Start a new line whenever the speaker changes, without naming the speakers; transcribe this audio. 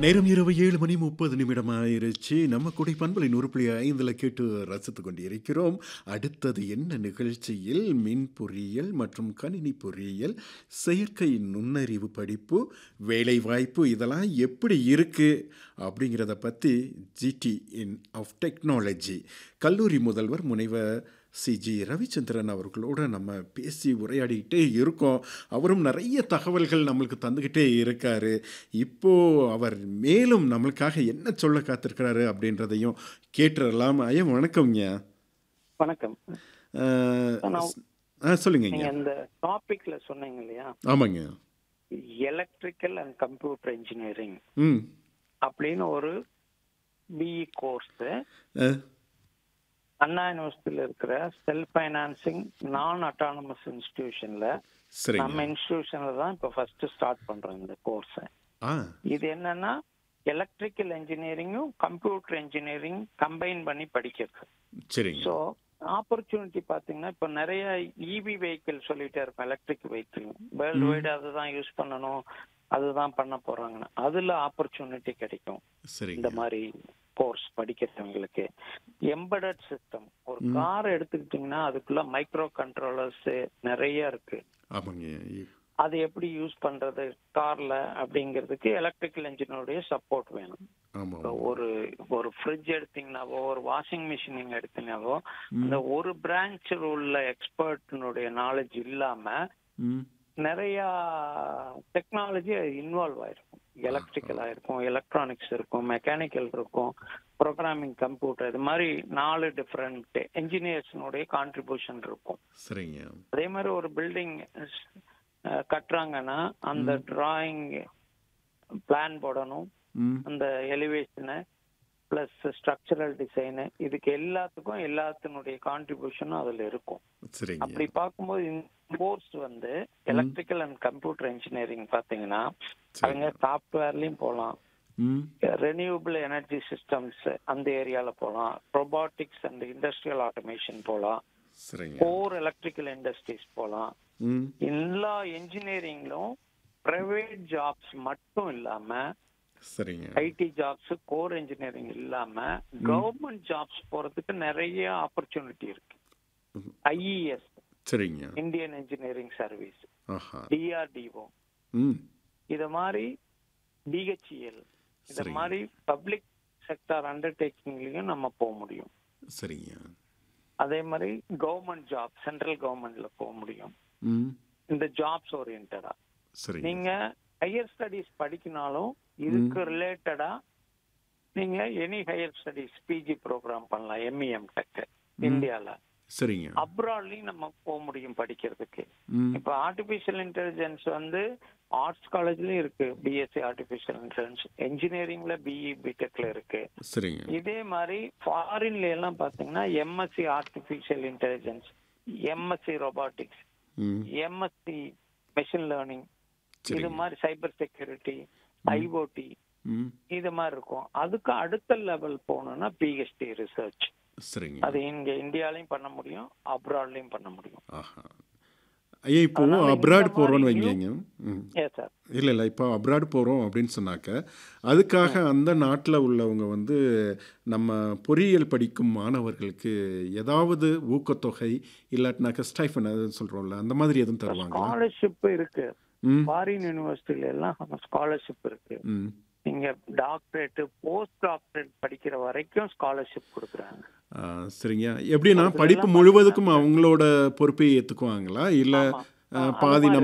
நேரம் இரவு ஏழு மணி முப்பது நிமிடம் ஆயிருச்சு நம்ம குடை பண்பலை நூறு புள்ளி ஐந்தில் கேட்டு ரசித்து கொண்டிருக்கிறோம் அடுத்தது என்ன நிகழ்ச்சியில் மின் பொறியியல் மற்றும் கணினி பொறியியல் செயற்கை நுண்ணறிவு படிப்பு வேலைவாய்ப்பு இதெல்லாம் எப்படி இருக்கு அப்படிங்கிறத பற்றி ஜிடி இன் ஆஃப் டெக்னாலஜி கல்லூரி முதல்வர் முனைவர் சிஜி ரவிச்சந்திரன் அவர்களோட நம்ம பேசி உரையாடிக்கிட்டே இருக்கோம் அவரும் நிறைய தகவல்கள் நம்மளுக்கு தந்துக்கிட்டே இருக்காரு இப்போ அவர் மேலும் நம்மளுக்காக என்ன சொல்ல காத்திருக்கிறாரு அப்படின்றதையும் கேட்டுறலாம் ஐயா வணக்கம்ங்க
வணக்கம்
அஹ்,
நான்
ஆ சொல்லுங்கங்க
நீங்க இந்த டாபிக்ல சொன்னீங்க இல்லையா
ஆமாங்க
எலக்ட்ரிக்கல் அண்ட் கம்ப்யூட்டர் இன்ஜினியரிங்
ம்
அப்படின்னு ஒரு பிஇ கோர்ஸ்
அஹ்,
அண்ணா யூனிவர்சிட்டியில இருக்கிற செல்ஃப் ஃபைனான்சிங் நான் அட்டானமஸ் இன்ஸ்டிடியூஷன்ல
சரிங்க
நம்ம இன்ஸ்டிடியூஷன்ல தான் இப்போ ஃபர்ஸ்ட் ஸ்டார்ட் பண்றோம் இந்த கோர்ஸ்
ஆ
இது என்னன்னா எலக்ட்ரிக்கல் இன்ஜினியரிங்கும் கம்ப்யூட்டர் இன்ஜினியரிங் கம்பைன் பண்ணி படிக்கிறது
சரிங்க
ஸோ ஆப்பர்ச்சுனிட்டி பாத்தீங்கன்னா இப்போ நிறைய இவி வெஹிக்கிள் சொல்லிட்டே இருக்கும் எலக்ட்ரிக் வெஹிக்கிள் வேர்ல்டு வைடு அதுதான் யூஸ் பண்ணணும் அதுதான் பண்ண போறாங்கன்னு அதுல ஆப்பர்ச்சுனிட்டி கிடைக்கும் இந்த
சரிங்க
மாதிரி கோர்ஸ் படிக்கிறவங்களுக்கு எம்படட் சிஸ்டம் ஒரு கார் எடுத்துக்கிட்டீங்கன்னா அதுக்குள்ள மைக்ரோ கண்ட்ரோலர்ஸ் நிறைய இருக்கு
ஆமாங்க
அது எப்படி யூஸ் பண்றது கார்ல அப்படிங்கிறதுக்கு எலக்ட்ரிக்கல் இன்ஜினுடைய சப்போர்ட் வேணும்
ஆமாம்
இப்போ ஒரு ஒரு ஃப்ரிட்ஜ் எடுத்தீங்கன்னாவோ ஒரு வாஷிங் மிஷின் நீங்க எடுத்தீங்கன்னாவோ அந்த ஒரு பிரான்ச் உள்ள எக்ஸ்பர்ட்னுடைய நாலேஜ் இல்லாம
ம்
நிறைய டெக்னாலஜி இன்வால்வ் ஆயிருக்கும் எலக்ட்ரிக்கல் ஆயிருக்கும் எலக்ட்ரானிக்ஸ் இருக்கும் மெக்கானிக்கல் இருக்கும் ப்ரோக்ராமிங் கம்ப்யூட்டர் இது மாதிரி நாலு டிஃப்ரெண்ட் என்ஜினியர்ஸ்னுடைய கான்ட்ரிபியூஷன் இருக்கும்
சரிங்க
அதே மாதிரி ஒரு பில்டிங் கட்டுறாங்கன்னா அந்த டிராயிங் பிளான் போடணும்
ம்
அந்த எலிவேஷனு பிளஸ் ஸ்ட்ரக்சரல் டிசைனு இதுக்கு எல்லாத்துக்கும் எல்லாத்தினுடைய கான்ட்ரிபியூஷனும் அதுல இருக்கும்
சரிங்க
அப்படி பார்க்கும்போது இந்த கோர்ஸ் வந்து எலக்ட்ரிக்கல் அண்ட் கம்ப்யூட்டர் இன்ஜினியரிங் பாத்தீங்கன்னா அவங்க சாஃப்ட்வேர்லயும் போகலாம்
ம்
ரெனியூபிள் எனர்ஜி சிஸ்டம்ஸ் அந்த ஏரியால போகலாம் ரொபாட்டிக்ஸ் அண்ட் இண்டஸ்ட்ரியல் ஆட்டோமேஷன் போகலாம்
சரிங்க
கோர் எலக்ட்ரிக்கல் இண்டஸ்ட்ரீஸ் போகலாம்
ம்
எல்லா இன்ஜினியரிங்லும் பிரைவேட் ஜாப்ஸ் மட்டும் இல்லாம
சரிங்க
ஐடி ஜாப்ஸ் கோர் இன்ஜினியரிங் இல்லாம கவர்மெண்ட் ஜாப்ஸ் போறதுக்கு நிறைய ஆப்பர்ச்சுனிட்டி இருக்கு
ம்.
ஐஇஎஸ்
சரிங்க
இந்தியன் இன்ஜினியரிங் சர்வீஸ்
ஆஹா
டிஆர்டிஓ
ம்
இத மாதிரி டிஹெச்இஎல் இத
சரிங்க.
மாதிரி பப்ளிக் செக்டார் அண்டர்டேக்கிங்லயும் நம்ம போக முடியும்
சரிங்க
அதே மாதிரி கவர்மெண்ட் ஜாப் சென்ட்ரல் கவர்மெண்ட்ல போக முடியும்
ம்
இந்த ஜாப்ஸ் ஓரியன்டா
சரிங்க
நீங்க ஹையர் ஸ்டடீஸ் படிக்கினாலும் இதுக்கு ரிலேட்டடா நீங்க any higher studies PG programme பண்ணலாம் எம்இஎம் டெக் இந்தியால
சரிங்க
அப்ராட்லயும் நம்ம போக முடியும் படிக்கிறதுக்கு
ம்
இப்ப ஆர்டிபிஷியல் இன்டெலிஜென்ஸ் வந்து ஆர்ட்ஸ் காலேஜ்லயும் இருக்கு பிஎஸ்சி ஆர்டிபிஷியல் இன்டெலிஜென்ஸ் இன்ஜினியரிங்ல பிஇ பிடெக்ல இருக்கு
சரிங்க
இதே மாதிரி ஃபாரின்ல எல்லாம் பாத்தீங்கன்னா MSc artificial intelligence MSc robotics
ம்
எம்எஸ்சி மெஷின் லேர்னிங் இது
சரிங்க
மாதிரி சைபர் செக்யூரிட்டி ஐஓடி
ம்
இது மாதிரி இருக்கும் அதுக்கு அடுத்த லெவல் போகணும்னா பிஹெச்டி ரிசர்ச்
சரிங்க
அது இங்க இந்தியாலயும் பண்ண முடியும் அப்ராட்லயும் பண்ண முடியும்
ஆஹா ஐயா இப்போ
அதனால இந்த
அப்ராட் போகிறோன்னு
மாதிரி
வைங்க ம்
ஏ சார்
இல்லை இல்லை இப்போ அப்ராட் போகிறோம் அப்படின்னு சொன்னாக்க அதுக்காக அந்த நாட்டில் உள்ளவங்க வந்து நம்ம பொறியியல் படிக்கும் மாணவர்களுக்கு ஏதாவது ஊக்கத்தொகை இல்லாட்டினாக்க ஸ்டைஃபன் அது சொல்கிறோம்ல அந்த மாதிரி எதுவும் தருவாங்களா
ஸ்காலர்ஷிப் இருக்கு
ம்
ஃபாரின் யூனிவர்சிட்டில எல்லாம் ஸ்காலர்ஷிப் இருக்கு
ம்
நீங்க டாக்டரேட் போஸ்ட் டாக்டரேட் படிக்கிற வரைக்கும் ஸ்காலர்ஷிப் கொடுக்குறாங்க
ஆ, சரிங்க எப்படின்னா படிப்பு முழுவதுக்கும் அவங்களோட பொறுப்பை ஏற்றுக்குவாங்களா இல்லை
ஆமா. ஆ, அந்த
பாதி
மாதிரி
நம்ம